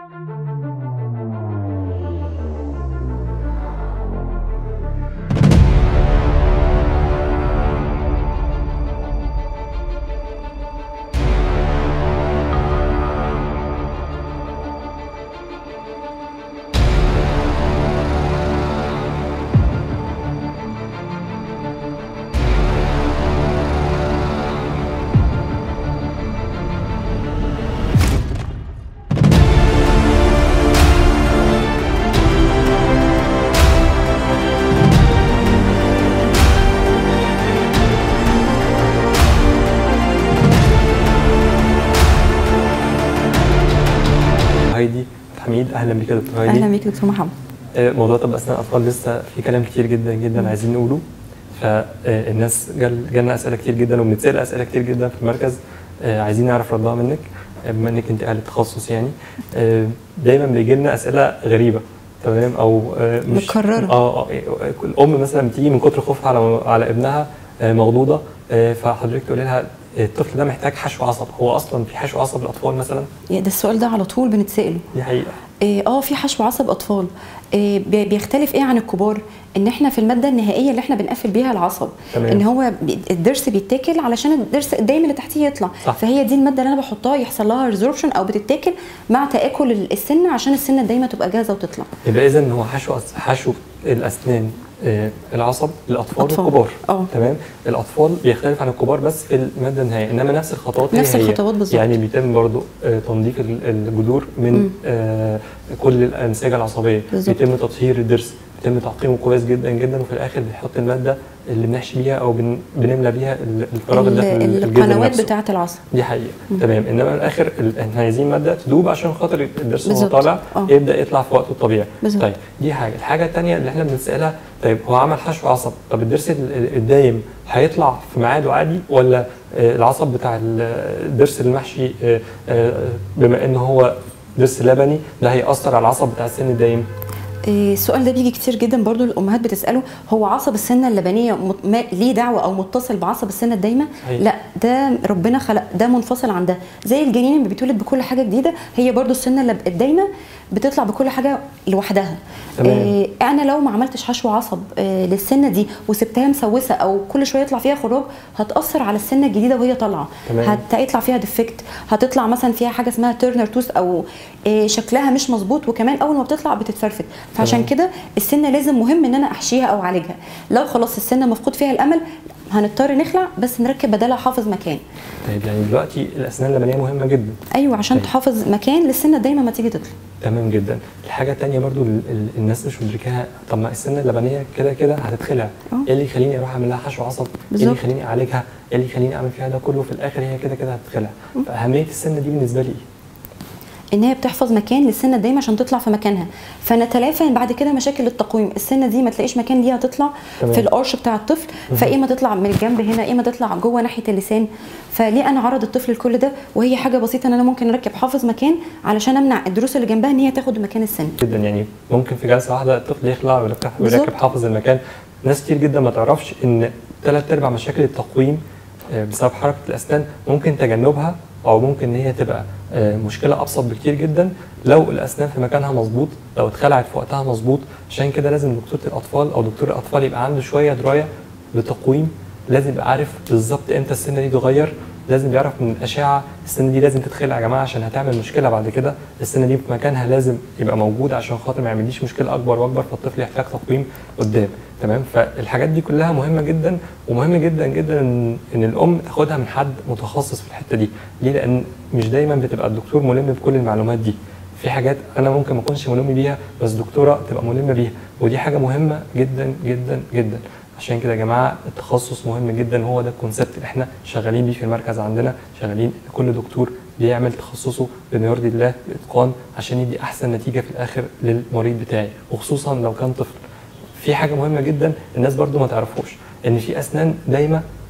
هايدي حميد اهلا بك يا دكتور هايدي اهلا بيك يا دكتور محمد آه، موضوع طب اسنان الاطفال لسه في كلام كتير جدا جدا عايزين نقوله فالناس جال جالنا اسئله كتير جدا وبنتسال اسئله كتير جدا في المركز آه، عايزين نعرف ردها منك آه، بما انك انت اهل التخصص يعني آه، دايما بيجي لنا اسئله غريبه تمام او آه، مش متكررة. اه اه الام مثلا بتيجي من كتر خوفها على على ابنها آه، مغضوضه آه، فحضرتك تقولي لها الطفل ده محتاج حشو عصب هو اصلا في حشو عصب للاطفال مثلا يعني ده السؤال ده على طول بنتساله دي حقيقه إيه، اه في حشو عصب اطفال إيه، بي- بيختلف ايه عن الكبار ان احنا في الماده النهائيه اللي احنا بنقفل بيها العصب تمام. ان هو بي- الضرس بيتاكل علشان الضرس الدايم اللي تحتيه يطلع صح. فهي دي الماده اللي انا بحطها يحصل لها ريزوربشن او بتتاكل مع تاكل ال- السنه عشان السنه دايما تبقى جاهزه وتطلع يبقى اذا هو حشو أس- حشو الاسنان آه، العصب للاطفال أطفال. والكبار اه. تمام الاطفال بيختلف عن الكبار بس في الماده النهائيه انما نفس الخطوات هي نفس هي. الخطوات بالظبط. يعني بيتم برضو آه، تنظيف ال- الجذور من مم. آه، كل الانسجه العصبيه بالظبط. بيتم تطهير الضرس بيتم تعقيمه كويس جدا جدا وفي الاخر بنحط الماده اللي بنحشي بيها او بن- بنملى بيها ال- الفراغ ال- اللي في الجذر القنوات نفسه. بتاعه العصب دي حقيقه تمام انما الاخر ال- احنا عايزين ماده تدوب عشان خاطر الضرس وهو بالظبط. طالع اه. يبدا يطلع في وقته الطبيعي بالظبط. طيب دي حاجه الحاجه الثانيه اللي احنا بنسالها طيب هو عمل حشو عصب طب الضرس ال- ال- الدايم هيطلع في ميعاده عادي ولا آه، العصب بتاع ال- الضرس المحشي آه، آه، بما ان هو ضرس لبني ده هيأثر على العصب بتاع السن الدايم إيه، السؤال ده بيجي كتير جدا برضو الامهات بتساله هو عصب السنه اللبنيه مت- ما- ليه دعوه او متصل بعصب السنه الدايمه صحيح. لا ده ربنا خلق ده منفصل عن ده زي الجنين اللي بيتولد بكل حاجه جديده هي برضو السنه اللب- الدايمه بتطلع بكل حاجه لوحدها تمام. إيه انا لو ما عملتش حشو عصب إيه للسنه دي وسبتها مسوسه او كل شويه يطلع فيها خراج هتاثر على السنه الجديده وهي طالعه تمام. هت- هيطلع فيها ديفكت هتطلع مثلا فيها حاجه اسمها تيرنر توث او إيه شكلها مش مظبوط وكمان اول ما بتطلع بتتفرفت فعشان تمام. كده السنه لازم مهم ان انا احشيها او اعالجها لو خلاص السنه مفقود فيها الامل هنضطر نخلع بس نركب بدلها حافظ مكان طيب يعني دلوقتي الاسنان اللبنيه مهمه جدا ايوه عشان طيب. تحافظ مكان للسنه دايما ما تيجي تطلع تمام جدا الحاجه الثانيه برضو ال- ال- الناس مش مدركاها طب ما السنه اللبنيه كده كده هتتخلع اه. ايه اللي يخليني اروح اعمل لها حشو عصب ايه اللي بالظبط. يخليني اعالجها ايه اللي يخليني اعمل فيها ده كله في الاخر هي كده كده هتتخلع فاهميه السنه دي بالنسبه لي ايه ان هي بتحفظ مكان للسنه دايما عشان تطلع في مكانها فنتلافى بعد كده مشاكل التقويم السنه دي ما تلاقيش مكان ليها تطلع تمام. في القرش بتاع الطفل فايه ما تطلع من الجنب هنا ايه ما تطلع جوه ناحيه اللسان فليه انا عرض الطفل لكل ده وهي حاجه بسيطه ان انا ممكن اركب حافظ مكان علشان امنع الدروس اللي جنبها ان هي تاخد مكان السن جدا يعني ممكن في جلسه واحده الطفل يخلع ويركب بالظبط. ويركب حافظ المكان ناس كتير جدا ما تعرفش ان ثلاث ارباع مشاكل التقويم آه، بسبب حركه الاسنان ممكن تجنبها او ممكن ان هي تبقى آه، مشكله ابسط بكتير جدا لو الاسنان في مكانها مظبوط لو اتخلعت في وقتها مظبوط عشان كده لازم دكتوره الاطفال او دكتور الاطفال يبقى عنده شويه درايه بتقويم لازم يبقى عارف بالظبط امتى السنه دي تتغير لازم يعرف من الاشعه السنه دي لازم تتخلع يا جماعه عشان هتعمل مشكله بعد كده السنه دي في مكانها لازم يبقى موجود عشان خاطر ما يعمليش مشكله اكبر واكبر فالطفل يحتاج تقويم قدام تمام فالحاجات دي كلها مهمه جدا ومهم جدا جدا ان إن الام تاخدها من حد متخصص في الحته دي ليه لان مش دايما بتبقى الدكتور ملم بكل المعلومات دي في حاجات انا ممكن ما اكونش ملم بيها بس دكتوره تبقى ملمه بيها ودي حاجه مهمه جدا جدا جدا عشان كده يا جماعه التخصص مهم جدا هو ده الكونسيبت اللي احنا شغالين بيه في المركز عندنا شغالين إن كل دكتور بيعمل تخصصه بما يرضي الله باتقان عشان يدي احسن نتيجه في الاخر للمريض بتاعي وخصوصا لو كان طفل في حاجه مهمه جدا الناس برضو ما تعرفوش ان في اسنان دايما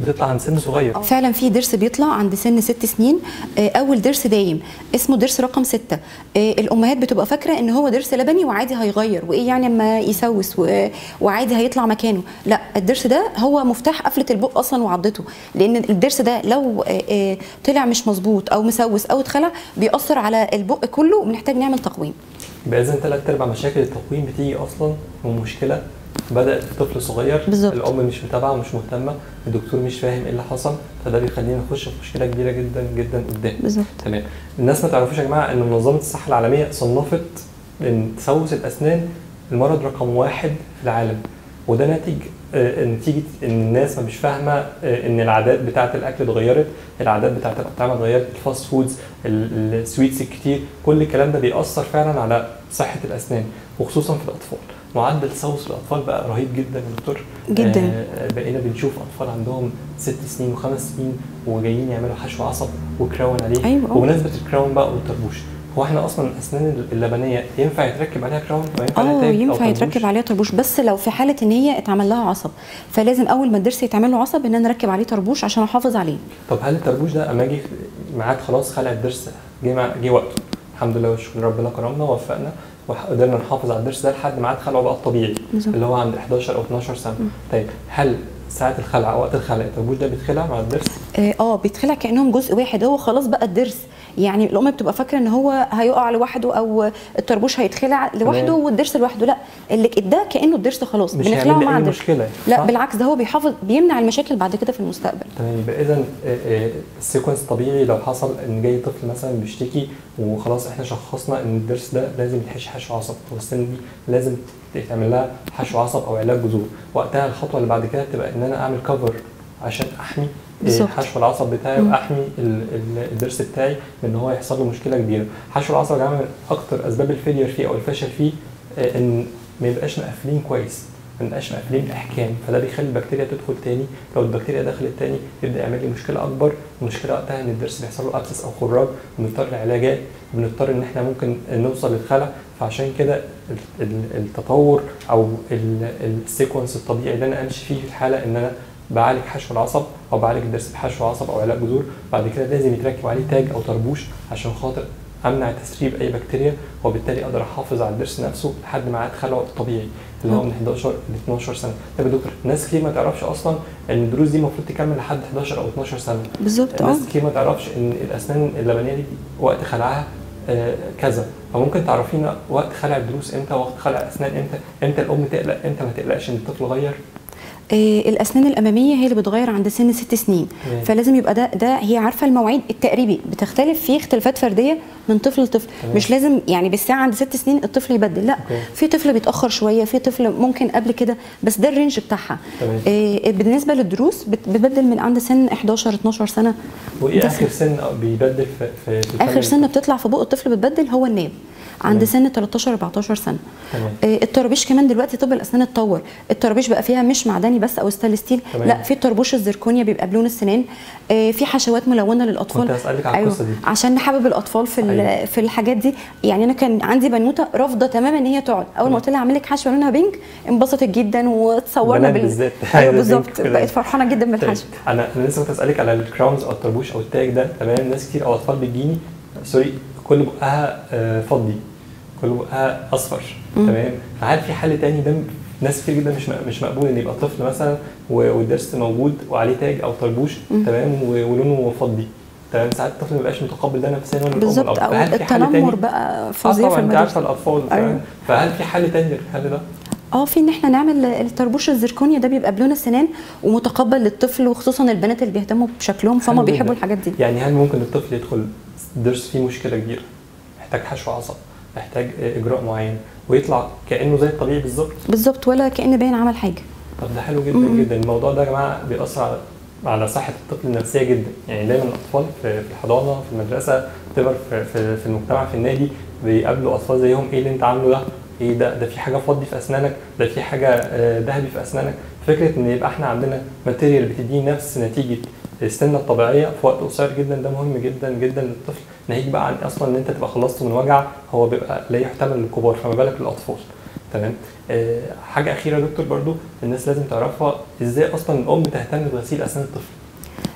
بتطلع عند سن صغير فعلا في ضرس بيطلع عند سن ست سنين آه، اول ضرس دايم اسمه ضرس رقم ستة آه، الامهات بتبقى فاكره ان هو ضرس لبني وعادي هيغير وايه يعني اما يسوس و- وعادي هيطلع مكانه لا الضرس ده هو مفتاح قفله البق اصلا وعضته لان الضرس ده لو آه، آه، طلع مش مظبوط او مسوس او اتخلع بيأثر على البق كله وبنحتاج نعمل تقويم يبقى اذا ثلاث ارباع مشاكل التقويم بتيجي اصلا من مشكله بدات في طفل صغير بالظبط. الام مش متابعه ومش مهتمه الدكتور مش فاهم ايه اللي حصل فده بيخلينا نخش في مشكله كبيره جدا جدا قدام بالظبط تمام الناس ما تعرفوش يا جماعه ان منظمه الصحه العالميه صنفت ان تسوس الاسنان المرض رقم واحد في العالم وده ناتج آه، نتيجه ان الناس ما مش فاهمه آه، ان العادات بتاعه الاكل اتغيرت العادات بتاعه الاطعمه اتغيرت الفاست فودز ال- السويتس الكتير كل الكلام ده بيأثر فعلا على صحه الاسنان وخصوصا في الاطفال معدل تسوس الاطفال بقى رهيب جدا يا دكتور جدا. آه، بقينا بنشوف اطفال عندهم ست سنين وخمس سنين وجايين يعملوا حشو عصب وكراون عليه أيوة. وبمناسبه الكراون بقى والطربوش هو احنا اصلا الاسنان اللبنيه ينفع يتركب عليها كراون وينفع عليها اه تاج أو ينفع طربوش؟ يتركب عليها طربوش بس لو في حاله ان هي اتعمل لها عصب فلازم اول ما الضرس يتعمل له عصب ان انا اركب عليه طربوش عشان احافظ عليه طب هل الطربوش ده اما اجي ميعاد خلاص خلع الضرس جه مع- جه وقته الحمد لله والشكر ربنا كرمنا ووفقنا وقدرنا نحافظ على الضرس ده لحد ميعاد خلعه بقى الطبيعي بالظبط. اللي هو عند 11 او 12 سنه طيب هل ساعه الخلع او وقت الخلع الطربوش ده بيتخلع مع الضرس اه آه، بيتخلع كانهم جزء واحد هو خلاص بقى الضرس يعني الام بتبقى فاكره ان هو هيقع لوحده او الطربوش هيتخلع لوحده تمام. والضرس لوحده لا اللي ده كانه الضرس خلاص مش بنخلعه هيعمل لي مع اي الضرس مشكله لا صح؟ بالعكس ده هو بيحافظ بيمنع المشاكل بعد كده في المستقبل تمام يبقى اذا السيكونس طبيعي لو حصل ان جاي طفل مثلا بيشتكي وخلاص احنا شخصنا ان الضرس ده لازم يتحشي حشو عصب والسن دي لازم يتعمل لها حشو عصب او علاج جذور وقتها الخطوه اللي بعد كده تبقى ان انا اعمل كفر عشان احمي آه، بالظبط. حشو العصب بتاعي مم. واحمي ال- ال- الضرس بتاعي من ان هو يحصل له مشكله كبيره حشو العصب يا جماعه من اكتر اسباب الفيلير فيه او الفشل فيه آه، ان ما يبقاش مقفلين كويس ما نبقاش مقفلين باحكام فده بيخلي البكتيريا تدخل تاني لو البكتيريا دخلت تاني يبدا يعمل لي مشكله اكبر المشكله وقتها ان الضرس بيحصل له ابسس او خراج وبنضطر لعلاجات وبنضطر ان احنا ممكن نوصل للخلع فعشان كده ال- ال- التطور او ال- السيكونس الطبيعي اللي انا امشي فيه في الحاله ان انا بعالج حشو العصب او بعالج الضرس بحشو عصب او علاج جذور بعد كده لازم يتركب عليه تاج او طربوش عشان خاطر امنع تسريب اي بكتيريا وبالتالي اقدر احافظ على الضرس نفسه لحد ميعاد خلعه الطبيعي اللي هو من 11 ل 12 سنه طب يا دكتور ناس كتير ما تعرفش اصلا ان الدروس دي المفروض تكمل لحد 11 او 12 سنه بالظبط اه ناس كتير ما تعرفش ان الاسنان اللبنيه دي وقت خلعها آه، كذا فممكن تعرفينا وقت خلع الدروس امتى وقت خلع الاسنان امتى امتى الام تقلق امتى ما تقلقش ان الطفل غير آه، الاسنان الاماميه هي اللي بتغير عند سن ست سنين تمام. فلازم يبقى ده ده هي عارفه المواعيد التقريبي بتختلف فيه اختلافات فرديه من طفل لطفل تمام. مش لازم يعني بالساعه عند ست سنين الطفل يبدل لا أوكي. في طفل بيتاخر شويه في طفل ممكن قبل كده بس ده الرينج بتاعها تمام. آه، بالنسبه للدروس بت- بتبدل من عند سن 11 12 سنه وايه ده اخر سن بيبدل في في, في اخر الفم سن بتطلع في بق الطفل بتبدل هو الناب عند تمام. سن 13 14 سنه تمام آه، الطرابيش كمان دلوقتي طب الاسنان اتطور الطرابيش بقى فيها مش معدني بس او ستانلس ستيل تمام. لا في الطربوش الزركونيا بيبقى بلون السنان آه، في حشوات ملونه للاطفال كنت هسألك على القصة دي. عشان نحبب الاطفال في ال- أيوة. في الحاجات دي يعني انا كان عندي بنوته رافضه تماما ان هي تقعد اول ما قلت لها اعمل لك حشوه لونها بينك انبسطت جدا وتصورنا بنات بالذات. ايوه البينك بالظبط كده. بقت فرحانه جدا طيب بالحشو انا انا لسه كنت اسالك على الكراونز او الطربوش او التاج ده تمام ناس كتير او اطفال بتجيني سوري كل بقها آه، فضي كل بقها اصفر مم. تمام فهل في حل تاني ده ناس كتير جدا مش م- مش مقبول ان يبقى طفل مثلا و- والضرس موجود وعليه تاج او طربوش مم. تمام و- ولونه فضي تمام ساعات الطفل ما بيبقاش متقبل ده نفسيا ولا الأم بالظبط والأب. او فهل في حل التنمر تاني؟ بقى اه فظيع في طبعا انت المدرسه عارفه الاطفال تمام أيوة. فهل في حل تاني للحل ده؟ اه في ان احنا نعمل الطربوش الزركونيا ده بيبقى بلون السنان ومتقبل للطفل وخصوصا البنات اللي بيهتموا بشكلهم فهم حلو بيحبوا جداً. الحاجات دي يعني هل ممكن الطفل يدخل ضرس فيه مشكله كبيره محتاج حشو عصب محتاج اجراء معين ويطلع كانه زي الطبيعي بالظبط بالظبط ولا كان باين عمل حاجه طب ده حلو جدا مم. جدا الموضوع ده يا جماعه بيأثر على على صحه الطفل النفسيه جدا يعني دايما الاطفال في في الحضانه في المدرسه تبقى في, في, في المجتمع في النادي بيقابلوا اطفال زيهم ايه اللي انت عامله ده ايه ده ده في حاجه فضي في اسنانك ده في حاجه آه، ذهبي في اسنانك فكره ان يبقى احنا عندنا ماتيريال بتديني نفس نتيجه السنه الطبيعيه في وقت قصير جدا ده مهم جدا جدا للطفل ناهيك بقى عن اصلا ان انت تبقى خلصت من وجع هو بيبقى لا يحتمل للكبار فما بالك للاطفال تمام آه، حاجه اخيره يا دكتور برضو الناس لازم تعرفها ازاي اصلا الام تهتم بغسيل اسنان الطفل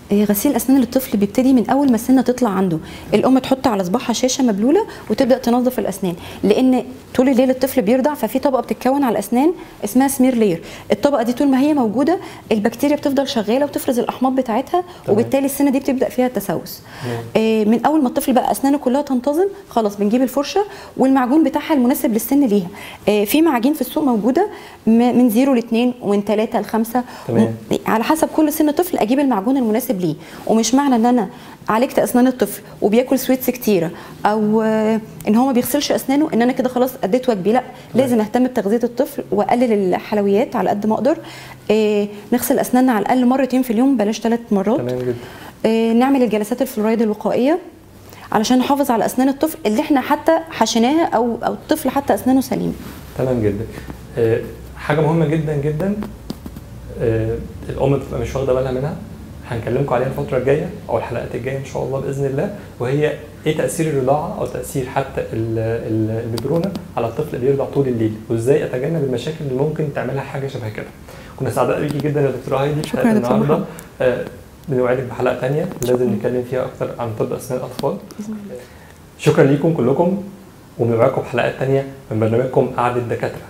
آه، غسيل اسنان للطفل بيبتدي من اول ما السنه تطلع عنده الام تحط على صباعها شاشه مبلوله وتبدا تنظف الاسنان لان طول الليل الطفل بيرضع ففي طبقه بتتكون على الاسنان اسمها سمير لير الطبقه دي طول ما هي موجوده البكتيريا بتفضل شغاله وتفرز الاحماض بتاعتها وبالتالي السنه دي بتبدا فيها التسوس آه، من اول ما الطفل بقى اسنانه كلها تنتظم خلاص بنجيب الفرشه والمعجون بتاعها المناسب للسن ليها آه، في معاجين في السوق موجوده م- من زيرو لاثنين ومن ثلاثه لخمسه تمام. على حسب كل سن طفل اجيب المعجون المناسب ليه ومش معنى ان انا عالجت اسنان الطفل وبياكل سويتس كتيره او آه، ان هو ما بيغسلش اسنانه ان انا كده خلاص اديت واجبي لا لازم اهتم بتغذيه الطفل واقلل الحلويات على قد ما اقدر آه، نغسل اسناننا على الاقل مرتين في اليوم بلاش ثلاث مرات تمام جدا آه، نعمل الجلسات الفلورايد الوقائيه علشان نحافظ على اسنان الطفل اللي احنا حتى حشيناها او او الطفل حتى اسنانه سليمه تمام جدا آه، حاجه مهمه جدا جدا آه، الام بتبقى مش واخده بالها منها هنكلمكم عليها الفتره الجايه او الحلقات الجايه ان شاء الله باذن الله وهي ايه تاثير الرضاعه او تاثير حتى ال- ال- الببرونه على الطفل اللي بيرضع طول الليل وازاي اتجنب المشاكل اللي ممكن تعملها حاجه شبه كده كنا سعداء بيكي جدا يا دكتوره هايدي في شكراً حلقة يا دكتور النهارده محمد. آه، بنوعدك بحلقه ثانيه لازم نتكلم فيها اكتر عن طب اسنان الاطفال شكرا ليكم كلكم وبنوعدكم بحلقات تانية من برنامجكم قعدة دكاترة